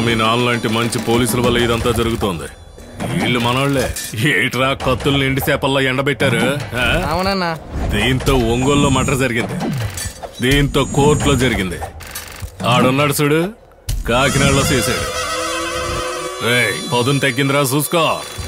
మీ నాన్న లాంటి మంచి పోలీసుల వల్ల ఇదంతా జరుగుతోంది వీళ్ళు మనోళ్లే ఏట్రా కత్తులు నిండి చేపల్లో ఎండబెట్టారు ఆ? అవునన్నా దీంతో ఒంగోలులో మటర్ జరిగింది దీంతో కోర్టులో జరిగింది ఆడున్నాడు చూడు కాకినాడలో చేశాడు రేయ్ పొదును తగ్గిందిరా చూసుకో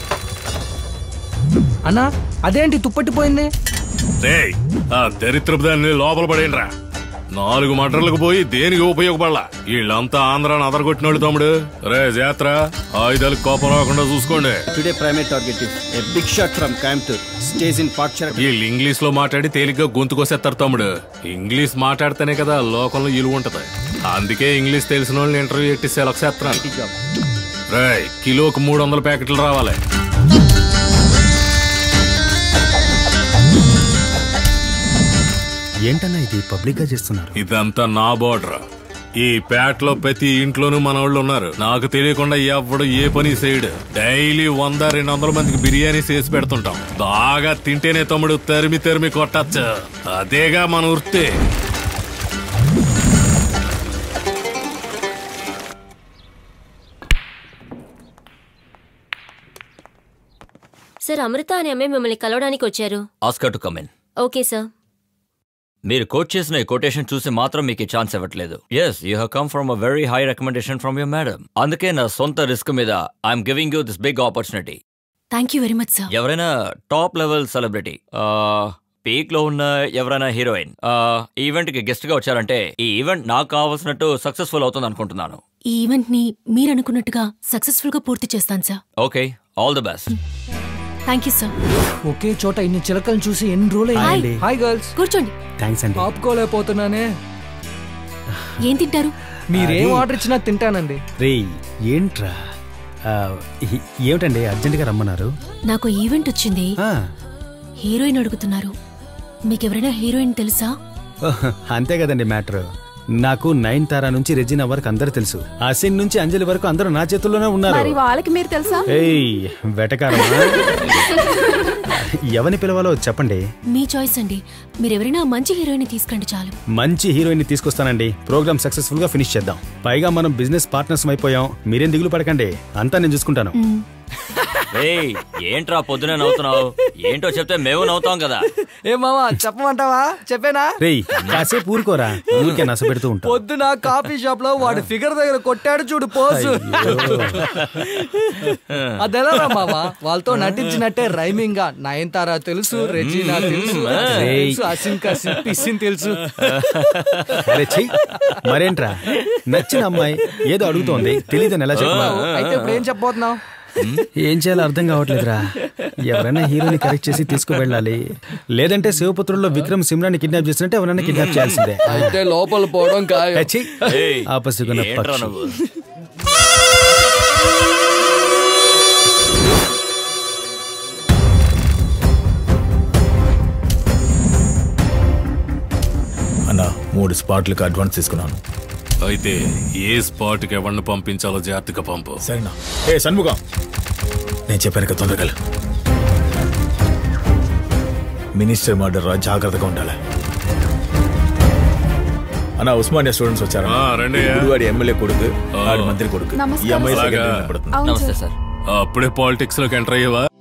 అన్నా అదేంటి తుప్పట్టిపోయింది రేయ్ ఆ దరిద్రపు దాన్ని లోపల పడేయండిరా నాలుగు మటర్లకు పోయి దేనికి ఉపయోగపడలా వీళ్ళంతా ఆంధ్రాని అదరగొట్టినోళ్ళు తమ్ముడు రే జాత్ర ఆయుధాలకు కోపం రాకుండా చూసుకోండి Today primary target is a big shot from Coimbatore. Stays in Pakchara. వీళ్ళు ఇంగ్లీష్ లో మాట్లాడి తేలిగ్గా గొంతుకొసేస్తారు తమ్ముడు ఇంగ్లీష్ మాట్లాడితేనే కదా లోకంలో ఇలువ ఉంటది అందుకే ఇంగ్లీష్ తెలిసిన వాళ్ళని ఇంటర్వ్యూ ఎట్టి సెలెక్ట్ చేస్తున్నాను రేయ్ కిలోకి మూడు వందల ప్యాకెట్లు రావాలి ఏంటన్నా ఇది పబ్లిక్ గా చేస్తున్నారు ఇదంతా నా బోర్డర్ ఈ పేటలో ప్రతి ఇంట్లోనూ మన వాళ్ళు ఉన్నారు నాకు తెలియకుండా ఎవడు ఏ పని చేయడు డైలీ వంద రెండు వందల మందికి బిర్యానీ చేసి పెడుతుంటాం బాగా తింటేనే తమ్ముడు తరిమి తరిమి కొట్టచ్చు అదేగా మన వృత్తి సార్ అమృత అనే అమ్మాయి మిమ్మల్ని కలవడానికి వచ్చారు ask her to come in okay sir మీరు కోట్ చేసిన ఈ కొటేషన్ చూసి మాత్రం మీకు ఈ ఛాన్స్ ఇవ్వట్లేదు yes you have come from a very high recommendation from your madam అందుకే నా సొంత రిస్క్ మీద I'm giving you this big opportunity thank you very much sir ఎవరైనా టాప్ లెవెల్ సెలబ్రిటీ పీక్ లో ఉన్న ఎవరైనా హీరోయిన్ ఈవెంట్ కి గెస్ట్ గా వచ్చారంటే ఈ ఈవెంట్ నాకు కావాల్సినట్టు సక్సెస్ఫుల్ అవుతుంది అనుకుంటున్నాను ఈ ఈవెంట్ ని మీరు అనుకున్నట్టుగా సక్సెస్ఫుల్ గా పూర్తి చేస్తాను sir okay all the best thank you sir ఒకే చోట ఇన్ని చిలకలు చూసి ఎన్ని రోజులు హాయ్. అయింది హాయ్ గర్ల్స్ కూర్చోండి థ్యాంక్స్ అండి ఆపుకోలేకపోతున్నానే ఏం తింటారు మీరేం ఆర్డర్ ఇచ్చినా తింటానండి రే ఏంట్రా ఆ, ఈ- ఏమిటండి అర్జెంటుగా రమ్మన్నారు నాకు ఈవెంట్ వచ్చింది ఆ, హీరోయిన్ అడుగుతున్నారు మీకెవరైనా హీరోయిన్ తెలుసా ఓహ్, అంతే కదండి మ్యాటర్ నాకు నైన్ తారా నుంచి రెజినా వరకు అందరూ తెలుసు అసిన్ నుంచి అంజలి వరకు అందరూ నా చేతుల్లోనే ఉన్నారు వాళ్ళకి మీరు తెలుసా ఏయ్ వెటకారమా ఎవరిని పిలవాలో చెప్పండి మీ చాయిస్ అండి మీరెవరైనా మంచి హీరోయిన్ తీసుకండి చాలు మంచి హీరోయిన్ తీసుకొస్తానండి ప్రోగ్రామ్ సక్సెస్ఫుల్ గా ఫినిష్ చేద్దాం పైగా మనం బిజినెస్ పార్ట్నర్స్ అయిపోయాం మీరేం దిగులు పడకండి అంతా నేను చూసుకుంటాను ఏయ్ ఏంట్రా పొద్దునే నవ్వుతున్నావు ఏంటో చెప్తే మేము నవ్వుతాం కదా ఏ మామా చెప్పమంటావా చెప్పేనా రేయ్ కాసేపు ఊరుకోరా ఊరికే నస పెడుతూ ఉంటా పొద్దున కాఫీ షాప్ లో వాడి ఫిగర్ దగ్గర కొట్టాడు చూడు పోజు అదెలా మామ వాళ్ళతో నటించినట్టే రైమింగ్ గా నయనతార తెలుసు రెజీనా తెలుసు తెలుసు అసిన్ కసిన్ పిసిన్ తెలుసు అరే చెయ్యి మరేంట్రా నచ్చిన అమ్మాయి ఏదో అడుగుతోంది తెలియదని ఎలా చెప్పా అయితే ఇప్పుడు ఏం చెప్పబోతున్నావు ఏం చేయాలో అర్థం కావట్లేదురా ఎవరైనా హీరోని కరెక్ట్ చేసి తీసుకువెళ్ళాలి లేదంటే శివపుత్రుల్లో విక్రమ్ సిమ్రాన్ని కిడ్నాప్ చేసినట్టే ఎవరైనా కిడ్నాప్ చేయాల్సిందే అయితే లోపల పోవడం ఖాయం ఏ, చెయ్యి. ఏయ్, ఆపసిగున్న ఏంట్రా పక్షి. నువ్వు అన్న మూడు స్పాట్లకు అడ్వాన్స్ తీసుకున్నాను అయితే ఏ స్పాట్ కి ఎవరిని పంపించాలో జాగ్రత్తగా పంపు సరేనా ఏ సన్ముఖం నేను చెప్పాను కదా తొందరగా వెళ్ళు. మినిస్టర్ మర్డర్ రా జాగ్రత్తగా ఉండాలి అన్న ఉస్మానియా స్టూడెంట్స్ వచ్చారా ఆ, రండి. ఇప్పుడు వాడి ఎమ్మెల్యే కొడుకు వాడి మంత్రి కొడుకు ఈ నమస్కారం. అమ్మాయి అలాగా. సెకండ్ కనపడుతుంది అవును నమస్తే సార్ సార్ అప్పుడే పాలిటిక్స్ లోకి ఎంటర్ అయ్యేవా